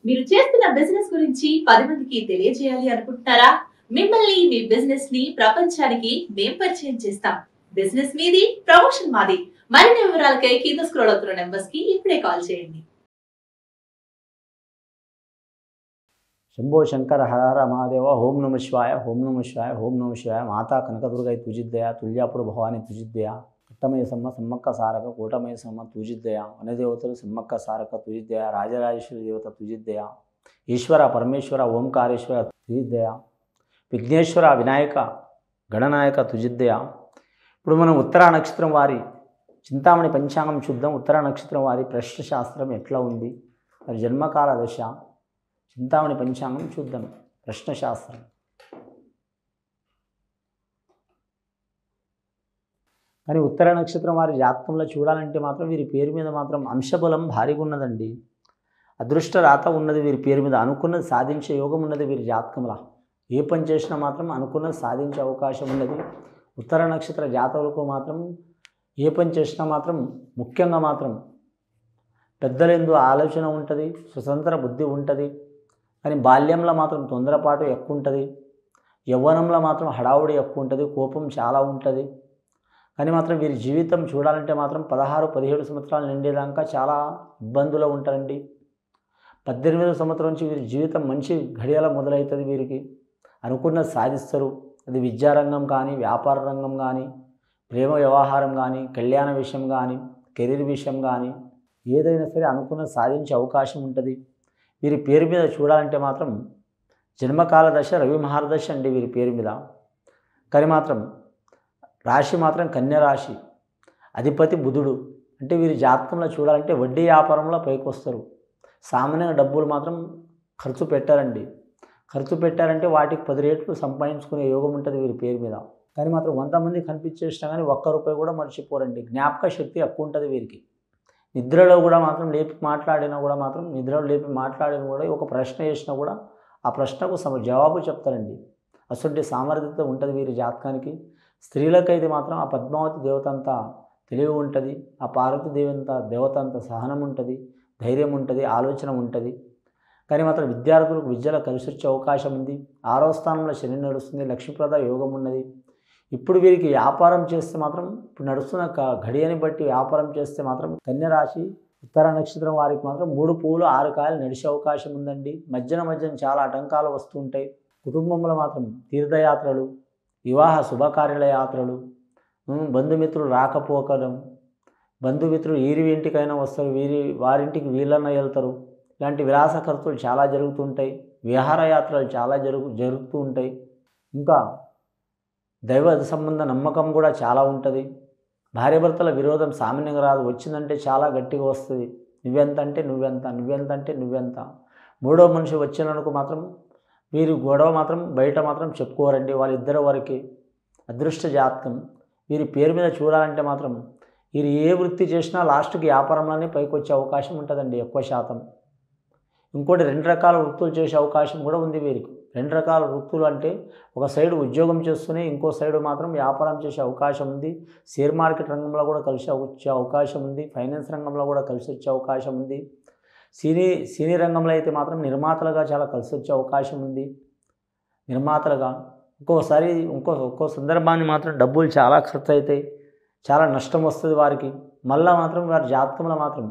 మీరు చేస్తున్న బిజినెస్ గురించి పది మందికి తెలియజేయాలి అనుకుంటున్నారా మిమ్మల్ని మీ బిజినెస్ ని ప్రపంచానికి మేం పరిచయం చేస్తాం బిజినెస్ మీది ప్రమోషన్ మాది మరిన్ని వివరాలకై కింద స్క్రోల్ అవుతున్న నెంబర్స్ కి ఇప్పుడే కాల్ చేయండి శంభో శంకర హర మహాదేవ ఓం నమ శివాయ ఓం నమ శివాయ ఓం నమ శివాయ మాతా కనకదుర్గై తుజిద్దయ తుల్యాపుడు భవాని తుజిద్దయ పుట్టమయ సమ్మ సమ్మక్క సారక కూటమయ సమ్మ తుజిద్దయ వనదేవతలు సమ్మక్క సారక తుజిద్దయ రాజరాజేశ్వరి దేవత తుజిద్దయ ఈశ్వర పరమేశ్వర ఓంకారేశ్వర తుజిద్దయ విఘ్నేశ్వర వినాయక గణనాయక తుజిద్దయ ఇప్పుడు మనం ఉత్తరా నక్షత్రం వారి చింతామణి పంచాంగం చూద్దాం ఉత్తరా నక్షత్రం వారి ప్రశ్న శాస్త్రం ఎట్లా ఉంది మరి జన్మకాల దశ చింతామణి పంచాంగం చూద్దాం ప్రశ్నశాస్త్రం కానీ ఉత్తర నక్షత్రం వారి జాతకంలో చూడాలంటే మాత్రం వీరి పేరు మీద మాత్రం అంశబలం భారీగా ఉన్నదండి అదృష్ట రాత ఉన్నది వీరి పేరు మీద అనుకున్నది సాధించే యోగం ఉన్నది వీరి జాతకంలో ఏ పని చేసినా మాత్రం అనుకున్నది సాధించే అవకాశం ఉన్నది ఉత్తర నక్షత్ర జాతకులకు మాత్రం ఏ పని చేసినా మాత్రం ముఖ్యంగా మాత్రం పెద్దలందు ఆలోచన ఉంటుంది స్వతంత్ర బుద్ధి ఉంటుంది కానీ బాల్యంలో మాత్రం తొందరపాటు ఎక్కువ ఉంటుంది యవ్వనంలో మాత్రం హడావుడి ఎక్కువ ఉంటుంది కోపం చాలా ఉంటుంది కానీ మాత్రం వీరి జీవితం చూడాలంటే మాత్రం పదహారు పదిహేడు సంవత్సరాలు నిండేదాకా చాలా ఇబ్బందులు ఉంటారండి పద్దెనిమిదో సంవత్సరం నుంచి వీరి జీవితం మంచి ఘడియల మొదలవుతుంది వీరికి అనుకున్నది సాధిస్తారు అది విద్యారంగం కానీ వ్యాపార రంగం కానీ ప్రేమ వ్యవహారం కానీ కళ్యాణ విషయం కానీ కెరీర్ విషయం కానీ ఏదైనా సరే అనుకున్నది సాధించే అవకాశం ఉంటుంది వీరి పేరు మీద చూడాలంటే మాత్రం జన్మకాల దశ రవి మహారదశ అండి వీరి పేరు మీద కానీ మాత్రం రాశి మాత్రం కన్య రాశి అధిపతి బుధుడు అంటే వీరి జాతకంలో చూడాలంటే వడ్డీ వ్యాపారంలో పైకి వస్తారు సామాన్యంగా డబ్బులు మాత్రం ఖర్చు పెట్టారండి ఖర్చు పెట్టారంటే వాటికి పది రేట్లు సంపాదించుకునే యోగం ఉంటుంది వీరి పేరు మీద కానీ మాత్రం వంద మంది కనిపించేసినా కానీ ఒక్క రూపాయి కూడా మర్చిపోరండి జ్ఞాపక శక్తి ఎక్కువ ఉంటుంది వీరికి నిద్రలో కూడా మాత్రం లేపి మాట్లాడినా కూడా మాత్రం నిద్రలో లేపి మాట్లాడినా కూడా ఒక ప్రశ్న వేసినా కూడా ఆ ప్రశ్నకు సమ జవాబు చెప్తారండి అసలు సామర్థ్యత ఉంటుంది వీరి జాతకానికి స్త్రీలకైతే మాత్రం ఆ పద్మావతి దేవత అంతా తెలివి ఉంటుంది ఆ పార్వతి దేవంత దేవత అంత సహనం ఉంటుంది ధైర్యం ఉంటుంది ఆలోచన ఉంటుంది కానీ మాత్రం విద్యార్థులకు విద్యలో కలిసి వచ్చే అవకాశం ఉంది ఆరో స్థానంలో శని నడుస్తుంది లక్ష్మీప్రద యోగం ఉన్నది ఇప్పుడు వీరికి వ్యాపారం చేస్తే మాత్రం ఇప్పుడు నడుస్తున్న క- ఘడియని బట్టి వ్యాపారం చేస్తే మాత్రం కన్య రాశి ఉత్తర నక్షత్రం వారికి మాత్రం మూడు పువ్వులు ఆరు కాయలు నడిచే అవకాశం ఉందండి మధ్యన మధ్యన చాలా ఆటంకాలు వస్తుంటాయి కుటుంబంలో మాత్రం తీర్థయాత్రలు వివాహ శుభకార్యాల యాత్రలు ఉమ్, బంధుమిత్రులు రాకపోకడం బంధుమిత్రులు వీరి ఇంటికైనా వస్తారు వీరి వారింటికి వీళ్ళన్నా వెళ్తారు ఇలాంటి విలాస ఖర్చులు చాలా జరుగుతుంటాయి విహారయాత్రలు చాలా జరుగు జరుగుతూ ఉంటాయి ఇంకా దైవ సంబంధ నమ్మకం కూడా చాలా ఉంటుంది భార్యాభర్తల విరోధం సామాన్యంగా రాదు వచ్చిందంటే చాలా గట్టిగా వస్తుంది నువ్వెంత అంటే నువ్వెంత నువ్వెంత అంటే నువ్వెంత మూడో మనిషి వచ్చినందుకు మాత్రం వీరు గొడవ మాత్రం బయట మాత్రం చెప్పుకోరండి వాళ్ళిద్దరి వరకు అదృష్ట జాతకం వీరి పేరు మీద చూడాలంటే మాత్రం వీరు ఏ వృత్తి చేసినా లాస్ట్కి వ్యాపారంలోనే పైకి వచ్చే అవకాశం ఉంటుందండి ఎక్కువ శాతం ఇంకోటి రెండు రకాల వృత్తులు చేసే అవకాశం కూడా ఉంది వీరికి రెండు రకాల వృత్తులు అంటే ఒక సైడ్ ఉద్యోగం చేస్తూనే ఇంకో సైడ్ మాత్రం వ్యాపారం చేసే అవకాశం ఉంది షేర్ మార్కెట్ రంగంలో కూడా కలిసి వచ్చే అవకాశం ఉంది ఫైనాన్స్ రంగంలో కూడా కలిసి వచ్చే అవకాశం ఉంది సినీ సినీ రంగంలో అయితే మాత్రం నిర్మాతలుగా చాలా కలిసి వచ్చే అవకాశం ఉంది నిర్మాతలుగా ఇంకోసారి ఇంకో ఒక్కో సందర్భాన్ని మాత్రం డబ్బులు చాలా ఖర్చు అవుతాయి చాలా నష్టం వస్తుంది వారికి మళ్ళా మాత్రం వారి జాతకంలో మాత్రం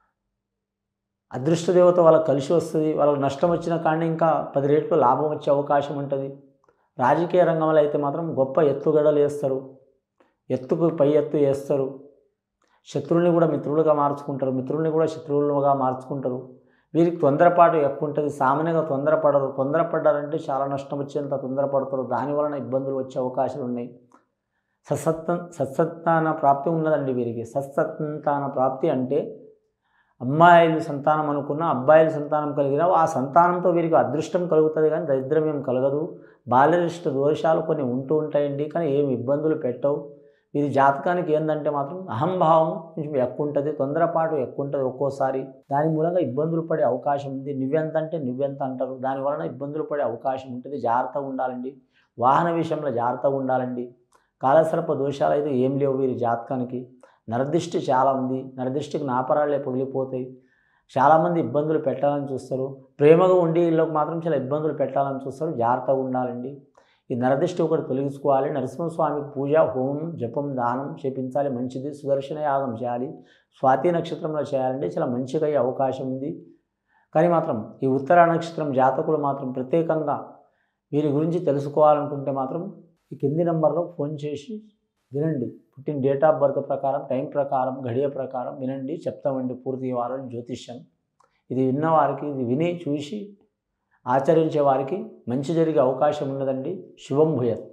అదృష్ట దేవత వాళ్ళకి కలిసి వస్తుంది వాళ్ళకి నష్టం వచ్చిన కానీ ఇంకా పది రేట్లు లాభం వచ్చే అవకాశం ఉంటుంది రాజకీయ రంగంలో అయితే మాత్రం గొప్ప ఎత్తుగడలు వేస్తారు ఎత్తుకు పై ఎత్తు వేస్తారు శత్రువుల్ని కూడా మిత్రులుగా మార్చుకుంటారు మిత్రుల్ని కూడా శత్రువులుగా మార్చుకుంటారు వీరికి తొందరపాటు ఎక్కువ ఉంటుంది సామాన్యంగా తొందరపడరు తొందరపడ్డారంటే చాలా నష్టం వచ్చేంత తొందరపడతారు దాని వలన ఇబ్బందులు వచ్చే అవకాశాలు ఉన్నాయి సత్సత్త సత్సత్తాన ప్రాప్తి ఉన్నదండి వీరికి సత్సత్తాన ప్రాప్తి అంటే అమ్మాయిలు సంతానం అనుకున్న అబ్బాయిల సంతానం కలిగిన ఆ సంతానంతో వీరికి అదృష్టం కలుగుతుంది కానీ దరిద్రం ఏం కలగదు బాల్యరిష్ట దోషాలు కొన్ని ఉంటూ ఉంటాయండి కానీ ఏమి ఇబ్బందులు పెట్టవు వీరి జాతకానికి ఏంటంటే మాత్రం అహంభావం కొంచెం ఎక్కువ ఉంటుంది తొందరపాటు ఎక్కువ ఉంటుంది ఒక్కోసారి దాని మూలంగా ఇబ్బందులు పడే అవకాశం ఉంది నువ్వెంత అంటే నువ్వెంత అంటారు దాని వలన ఇబ్బందులు పడే అవకాశం ఉంటుంది జాగ్రత్తగా ఉండాలండి వాహన విషయంలో జాగ్రత్తగా ఉండాలండి కాలసర్ప దోషాలు అయితే ఏం లేవు వీరి జాతకానికి నరదిష్టి చాలా ఉంది నరదిష్టికి నాపరాళ్ళే పగిలిపోతాయి చాలామంది ఇబ్బందులు పెట్టాలని చూస్తారు ప్రేమగా ఉండి వీళ్ళకి మాత్రం చాలా ఇబ్బందులు పెట్టాలని చూస్తారు జాగ్రత్తగా ఉండాలండి ఈ నరదిష్టి ఒకటి తొలగించుకోవాలి నరసింహస్వామికి పూజ హోమం జపం దానం చేపించాలి మంచిది సుదర్శన యాగం చేయాలి స్వాతి నక్షత్రంలో చేయాలంటే చాలా మంచిగా అయ్యే అవకాశం ఉంది కానీ మాత్రం ఈ ఉత్తర నక్షత్రం జాతకులు మాత్రం ప్రత్యేకంగా వీరి గురించి తెలుసుకోవాలనుకుంటే మాత్రం ఈ కింది నెంబర్లో ఫోన్ చేసి వినండి పుట్టిన డేట్ ఆఫ్ బర్త్ ప్రకారం టైం ప్రకారం గడియ ప్రకారం వినండి చెప్తామండి పూర్తి వారం జ్యోతిష్యం ఇది విన్న వారికి ఇది విని చూసి ఆచరించే వారికి మంచి జరిగే అవకాశం ఉన్నదండి శుభం భూయత్